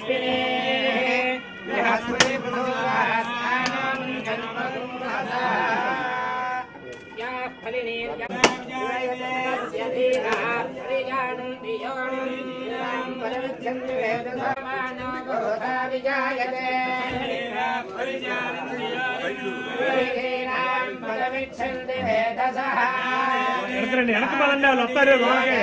అశ్వినే బృహస్పతి బృహస్పతి వెనకరండి వెనక పదండి వాళ్ళు వస్తారు లోనకి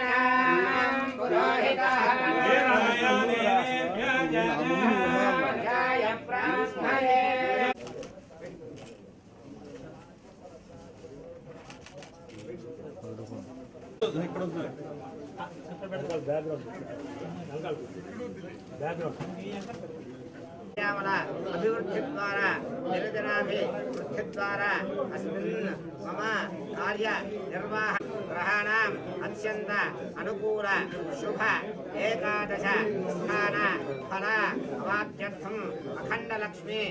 శ్యామల అభివృద్ధి ద్వారా నిరజనాభి వృద్ధి ద్వారా అస్మిన్ మమ కార్య నిర్వాహ గ్రహాణం అత్యంత అనుకూల శుభ ఏకాదశ స్థాన ఫల అవాప్త్యర్థం అఖండ లక్ష్మి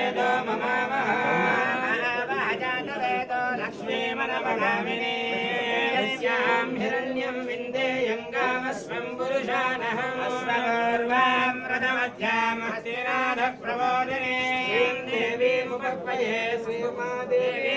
లక్ష్మీ మనమగామిని యస్యాం హిరణ్యం విందేయం గామస్వం పురుషానః అశ్వగర్వాం రథమధ్యాం హస్తినాథ ప్రబోధినే దేవీముపక్వయే శ్రీమాదేవీ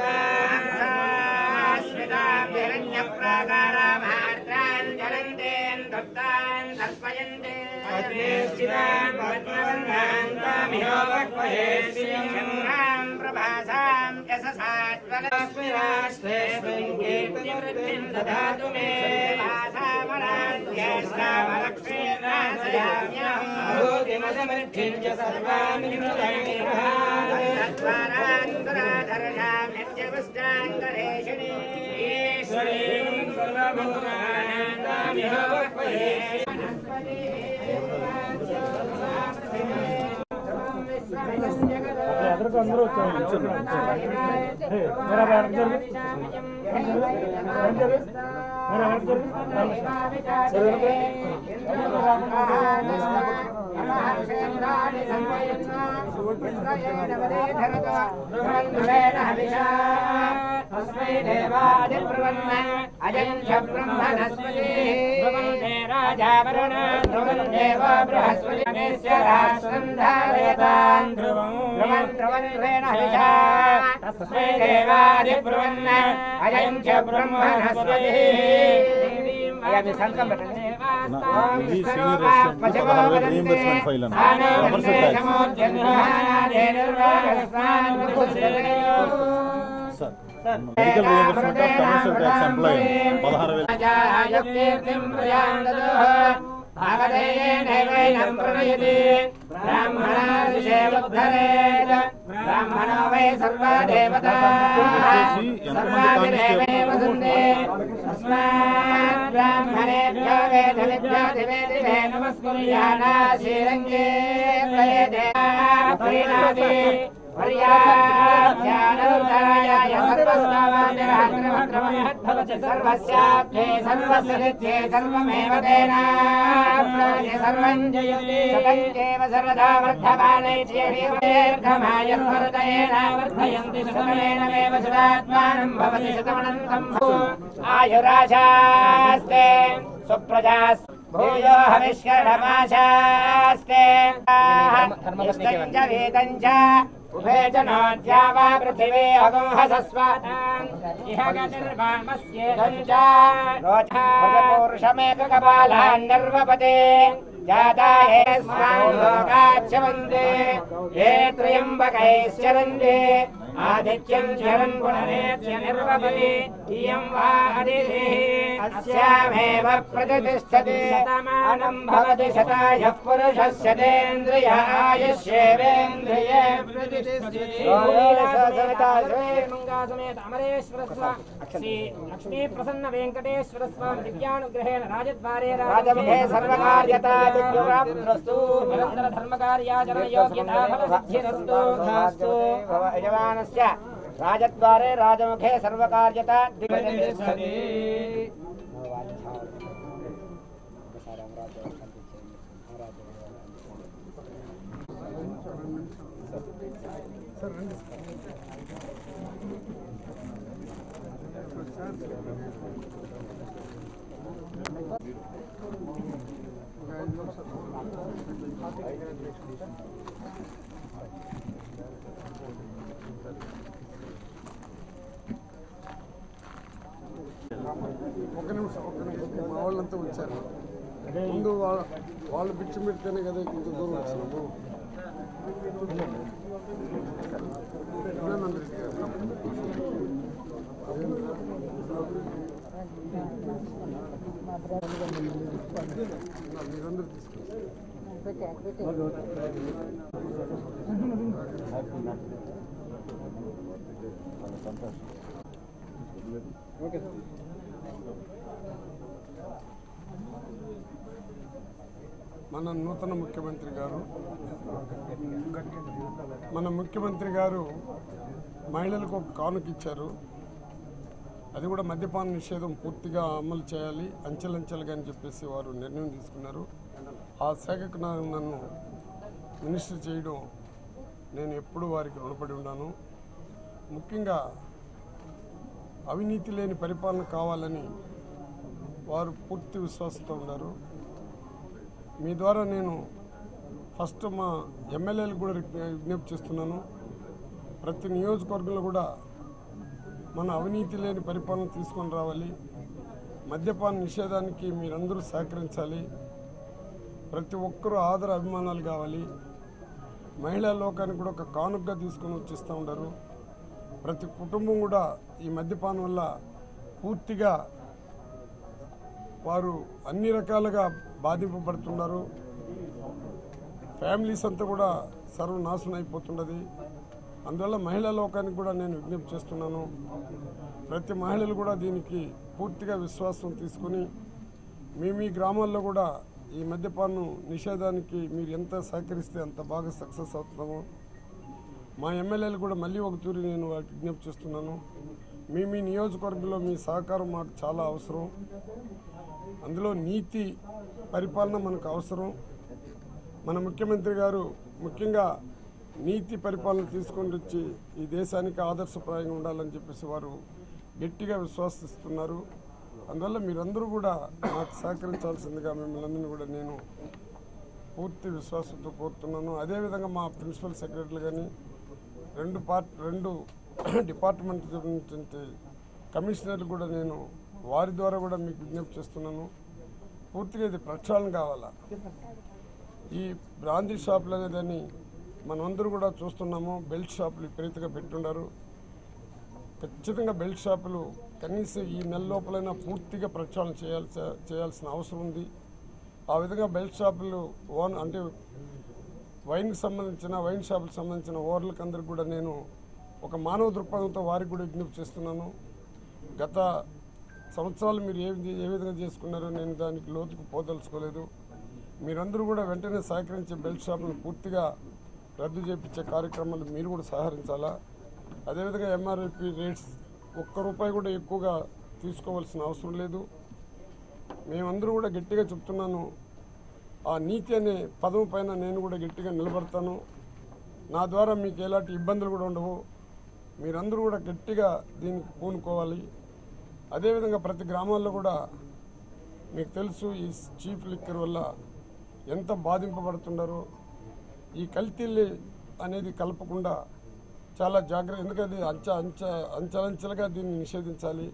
జుషదాస్మితాం హిరణ్యప్రాకారామార్ద్రాన్ జ్వలంతేన్ దత్తాన్ తర్పయంతే పద్మేశ్చితాన్ పద్మవర్ణాన్ తామిహోపక్వయే శ్రీచంద్రాం ప్రభాసాం యశసాజ్వలస్మి రాష్ట్రే సంకీర్తివృద్ధిం దదాతు మే భాసామరాన్ జ్యేష్ఠామలక్ష్మీర్నాశయామ్యహం భూతిమసమృద్ధిం చ సర్వాణి తద్వారాంతరాధర్షాం నిత్యపుష్టాంగరేషిణి ఈశ్వరీం సర్వభూతానాం తామిహోపక్వయే ఎదురుకు అందరూ వచ్చారు ఏ, మీరా వెనక్కి జరుగు. వెనక్కి జరుగు. వెనక్కి జరుగు. మీరా వెనక్కి జరుగు. తస్మై దేవాదిబ్రవన్న అజం చ బ్రహ్మణస్పతి బ్రహ్మణే రాజా వరుణ ధ్రువం దేవ బృహస్పతి అనేస్య రాష్ట్రం ధారయతాన్ ధ్రువం ధ్రువం ధ్రువన్వేణ హవిషా తస్మై దేవాదిబ్రవన్న అజం చ బ్రహ్మణస్పతి అయ్యా మీ సంతకం పెట్టండి ఇది సీనియర్ అసిస్టెంట్ పదహారు వేలు రీఎంబర్స్మెంట్ ఫైల్ అన్న commercial tax sir medical reimbursement of commercial tax employee పదహారు వేలు బ్రాహ్మణో వై సర్వా దేవతా సర్వాభిరేవేవ సందే తస్మాత్ బ్రాహ్మణేభ్యో వేద విద్యాధివేదివే నమస్కుర్యానా శ్రీరంగే ప్రయతే ప్రీణాతి పర్యాధ్యానోత్తరాయ సర్వస్వామిరహద్రమహద్భవతి సర్వస్యాభ్యే సర్వస్యనిత్యే సర్వమేవ తేనాప్రాయ సర్వం జయతే సతంచేవ సర్వదా వర్ధమానైర్ఘమాయర్వర్ధయేన వర్ధయంతి శతమేనమేవ శతాత్మానం భవతి శతమనంతం ఆయురాశాస్తే సుప్రజాస్ భూయో హవిష్కరణమాశాస్తే ఇష్టం చ వేదం చ ఉభే చ నోద్యా వా పృథివీ అగుంహసస్వాతాన్ ఇహ గతిర్వామస్యేదం చ రోచపూరుషమేకకపాలాన్ నిర్వపతే జాతా హే స్వాన్ లోకాచ్చవందే ఏ త్రయంబకైశ్చరందే ఆదిత్యం చరన్ పునరేత్య నిర్వపతి ఇయం వా అదితి అస్యామేవ ప్రతిష్టతి శతమానం భవతి శతాయ పురుషస్య తేంద్రియ ఆయుష్యేవేంద్రియే మంగాసమేత అమరేశ్వర స్వామి శ్రీ లక్ష్మీ ప్రసన్న వెంకటేశ్వర స్వామి దివ్యానుగ్రహేణ రాజద్వారే రాజముఖే సర్వకార్యతా దిగ్విప్రాప్తిరస్తు నిరంతర ధర్మకార్యాచరణ యోగ్యతా ఫలసిద్ధిరస్తు యజమానస్య రాజద్వారే రాజముఖే సర్వకార్యత దిగ్విజయతి ఒక నిమిషం ఒక నిమిషం మా వాళ్ళంతా వచ్చారు ముందు వాళ్ళ వాళ్ళు బిచ్చి పెడితేనే కదా కొంత దూరం వచ్చినాము వివేకానంద రెడ్డి గారు. మీరందరూ తీసుకొచ్చారు మన నూతన ముఖ్యమంత్రి గారు మన ముఖ్యమంత్రి గారు మహిళలకు ఒక కానుక ఇచ్చారు అది కూడా మద్యపాన నిషేధం పూర్తిగా అమలు చేయాలి అంచెలంచెలుగా అని చెప్పేసి వారు నిర్ణయం తీసుకున్నారు ఆ శాఖకు నా- నన్ను మినిస్టర్ చేయడం నేను ఎప్పుడు వారికి రుణపడి ఉన్నాను ముఖ్యంగా అవినీతి లేని పరిపాలన కావాలని వారు పూర్తి విశ్వాసంతో ఉన్నారు మీ ద్వారా నేను ఫస్ట్ మా ఎమ్మెల్యేలకు కూడా రిక్- విజ్ఞప్తి చేస్తున్నాను ప్రతి నియోజకవర్గంలో కూడా మన అవినీతి లేని పరిపాలన తీసుకొని రావాలి మద్యపాన నిషేధానికి మీరందరూ సహకరించాలి ప్రతి ఒక్కరూ ఆదర అభిమానాలు కావాలి మహిళా లోకానికి కూడా ఒక కానుకగా తీసుకొని వచ్చిస్తూ ఉంటారు ప్రతి కుటుంబం కూడా ఈ మద్యపానం వల్ల పూర్తిగా వారు అన్ని రకాలుగా బాధింపబడుతున్నారు ఫ్యామిలీస్ అంతా కూడా సర్వనాశనం అయిపోతున్నది అందువల్ల మహిళా లోకానికి కూడా నేను విజ్ఞప్తి చేస్తున్నాను ప్రతి మహిళలు కూడా దీనికి పూర్తిగా విశ్వాసం తీసుకుని మీ మీ గ్రామాల్లో కూడా ఈ మద్యపానం నిషేధానికి మీరు ఎంత సహకరిస్తే అంత బాగా సక్సెస్ అవుతున్నాము మా ఎమ్మెల్యేలు కూడా మళ్ళీ ఒక తూరి నేను వారికి విజ్ఞప్తి చేస్తున్నాను మీ మీ నియోజకవర్గంలో మీ సహకారం మాకు చాలా అవసరం అందులో నీతి పరిపాలన మనకు అవసరం మన ముఖ్యమంత్రి గారు ముఖ్యంగా నీతి పరిపాలన తీసుకొని వచ్చి ఈ దేశానికి ఆదర్శప్రాయంగా ఉండాలని చెప్పేసి వారు గట్టిగా విశ్వాసిస్తున్నారు అందువల్ల మీరందరూ కూడా నాకు సహకరించాల్సిందిగా మిమ్మల్ని అందరినీ కూడా నేను పూర్తి విశ్వాసంతో కోరుతున్నాను అదేవిధంగా మా ప్రిన్సిపల్ సెక్రటరీలు కానీ రెండు పార్ట్ రెండు డిపార్ట్మెంట్ నుంచి కమిషనర్లు కూడా నేను వారి ద్వారా కూడా మీకు విజ్ఞప్తి చేస్తున్నాను పూర్తిగా ఇది ప్రక్షాళన కావాలా ఈ బ్రాందీ షాపులు అనేదాన్ని మనమందరూ కూడా చూస్తున్నాము బెల్ట్ షాపులు విపరీతంగా పెట్టున్నారు ఖచ్చితంగా బెల్ట్ షాపులు కనీసం ఈ నెల లోపలైనా పూర్తిగా ప్రక్షాళన చేయాల్సి చేయాల్సిన అవసరం ఉంది ఆ విధంగా బెల్ట్ షాపులు ఓన్ అంటే వైన్కి సంబంధించిన వైన్ షాపులకు సంబంధించిన ఓర్లకు అందరికి కూడా నేను ఒక మానవ దృక్పథంతో వారికి కూడా విజ్ఞప్తి చేస్తున్నాను గత సంవత్సరాలు మీరు ఏ విధ- ఏ విధంగా చేసుకున్నారో నేను దానికి లోతుకు పోదలుచుకోలేదు మీరందరూ కూడా వెంటనే సహకరించే బెల్ట్ షాపులను పూర్తిగా రద్దు చేపించే కార్యక్రమాలు మీరు కూడా సహకరించాలా అదేవిధంగా ఎంఆర్ఐపి రేట్స్ ఒక్క రూపాయి కూడా ఎక్కువగా తీసుకోవాల్సిన అవసరం లేదు మేమందరూ కూడా గట్టిగా చెప్తున్నాను ఆ నీతి అనే పదం పైన నేను కూడా గట్టిగా నిలబడతాను నా ద్వారా మీకు ఎలాంటి ఇబ్బందులు కూడా ఉండవు మీరందరూ కూడా గట్టిగా దీనికి పూనుకోవాలి అదేవిధంగా ప్రతి గ్రామాల్లో కూడా మీకు తెలుసు ఈ చీఫ్ లిక్కర్ వల్ల ఎంత బాధింపబడుతున్నారో ఈ కల్తీల్ని అనేది కలపకుండా చాలా జాగ్రత్త ఎందుకంటే అంచ అంచ అంచెలంచెలుగా దీన్ని నిషేధించాలి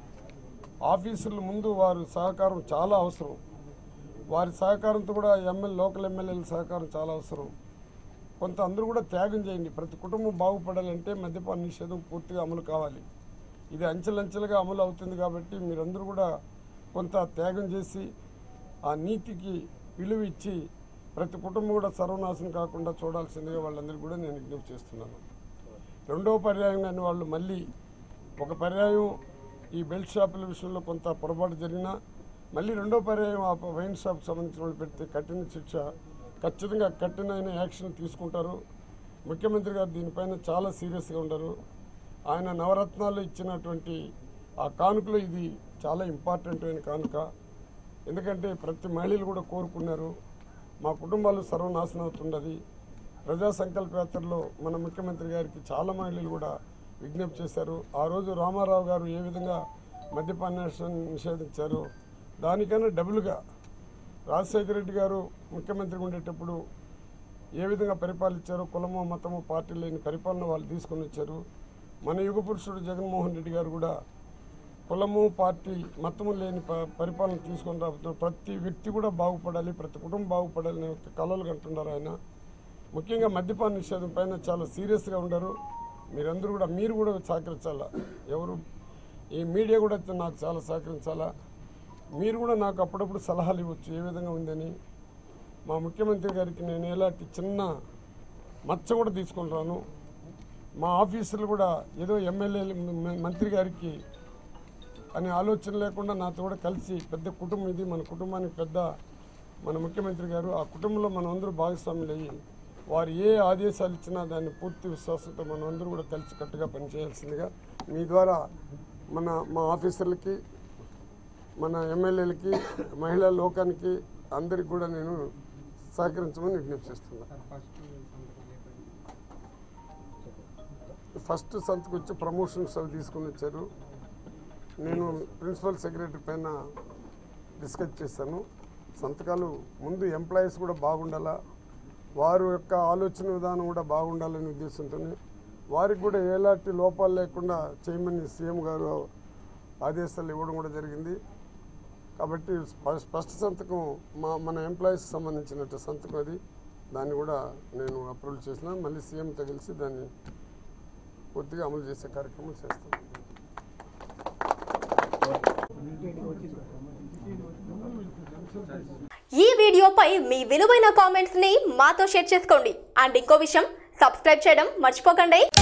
ఆఫీసుల ముందు వారి సహకారం చాలా అవసరం వారి సహకారంతో కూడా ఎమ్మెల్యే లోకల్ ఎమ్మెల్యేల సహకారం చాలా అవసరం కొంత అందరూ కూడా త్యాగం చేయండి ప్రతి కుటుంబం బాగుపడాలంటే మద్యపాన నిషేధం పూర్తిగా అమలు కావాలి ఇది అంచెలంచెలుగా అమలు అవుతుంది కాబట్టి మీరందరూ కూడా కొంత త్యాగం చేసి ఆ నీతికి విలువ ఇచ్చి ప్రతి కుటుంబం కూడా సర్వనాశనం కాకుండా చూడాల్సిందిగా వాళ్ళందరికీ కూడా నేను విజ్ఞప్తి చేస్తున్నాను రెండవ పర్యాయం కానీ వాళ్ళు మళ్ళీ ఒక పర్యాయం ఈ బెల్ట్ షాపుల విషయంలో కొంత పొరపాటు జరిగినా మళ్ళీ రెండో పర్యాయం ఆ వైన్ షాప్ సంబంధించిన వాళ్ళు పెడితే కఠిన శిక్ష ఖచ్చితంగా కఠినమైన యాక్షన్ తీసుకుంటారు ముఖ్యమంత్రి గారు దీనిపైన చాలా సీరియస్గా ఉండరు ఆయన నవరత్నాలు ఇచ్చినటువంటి ఆ కానుకలో ఇది చాలా ఇంపార్టెంట్ అయిన కానుక ఎందుకంటే ప్రతి మహిళలు కూడా కోరుకున్నారు మా కుటుంబాలు సర్వనాశనం అవుతున్నది ప్రజా సంకల్ప యాత్రలో మన ముఖ్యమంత్రి గారికి చాలా మహిళలు కూడా విజ్ఞప్తి చేశారు ఆ రోజు రామారావు గారు ఏ విధంగా మద్యపాన నిషేధించారు దానికన్నా డబుల్గా రాజశేఖర రెడ్డి గారు ముఖ్యమంత్రిగా ఉండేటప్పుడు ఏ విధంగా పరిపాలించారో కులమో మతమో పార్టీ లేని పరిపాలన వాళ్ళు తీసుకొని వచ్చారు మన యుగ పురుషుడు జగన్మోహన్ రెడ్డి గారు కూడా కులము పార్టీ మతము లేని ప- పరిపాలన తీసుకొని రాబోతున్నారు ప్రతి వ్యక్తి కూడా బాగుపడాలి ప్రతి కుటుంబం బాగుపడాలి అనే ఒక కలలు కంటున్నారు ఆయన ముఖ్యంగా మద్యపాన నిషేధం పైన చాలా సీరియస్గా ఉండరు మీరందరూ కూడా మీరు కూడా సహకరించాలా ఎవరు ఈ మీడియా కూడా నాకు చాలా సహకరించాలా మీరు కూడా నాకు అప్పుడప్పుడు సలహాలు ఇవ్వచ్చు ఏ విధంగా ఉందని మా ముఖ్యమంత్రి గారికి నేను ఎలాంటి చిన్న మచ్చ కూడా తీసుకొని రాను మా ఆఫీసులు కూడా ఏదో ఎమ్మెల్యేలు మంత్రి గారికి అనే ఆలోచన లేకుండా నాతో కూడా కలిసి పెద్ద కుటుంబం ఇది మన కుటుంబానికి పెద్ద మన ముఖ్యమంత్రి గారు ఆ కుటుంబంలో మనం అందరూ భాగస్వాములు అయ్యి వారు ఏ ఆదేశాలు ఇచ్చినా దాన్ని పూర్తి విశ్వాసంతో మనం అందరూ కూడా కలిసి కట్టుగా పనిచేయాల్సిందిగా మీ ద్వారా మన మా ఆఫీసర్లకి మన ఎమ్మెల్యేలకి మహిళా లోకానికి అందరికి కూడా నేను సహకరించమని విజ్ఞప్తి చేస్తున్నాను ఫస్ట్ సంతకు వచ్చి ప్రమోషన్స్ అవి తీసుకుని వచ్చారు నేను ప్రిన్సిపల్ సెక్రటరీ పైన డిస్కస్ చేశాను సంతకాలు ముందు ఎంప్లాయీస్ కూడా బాగుండాలా వారి యొక్క ఆలోచన విధానం కూడా బాగుండాలనే ఉద్దేశంతో వారికి కూడా ఎలాంటి లోపాలు లేకుండా చేయమని సీఎం గారు ఆదేశాలు ఇవ్వడం కూడా జరిగింది కాబట్టి స్ప- స్పష్ట సంతకం మా మన ఎంప్లాయీస్కి సంబంధించినట్టు సంతకం అది దాన్ని కూడా నేను అప్రూవల్ చేసిన మళ్ళీ సీఎంతో కలిసి దాన్ని పూర్తిగా అమలు చేసే కార్యక్రమం చేస్తాను ఈ వీడియోపై మీ విలువైన కామెంట్స్ ని మాతో షేర్ చేసుకోండి అండ్ ఇంకో విషయం సబ్స్క్రైబ్ చేయడం మర్చిపోకండి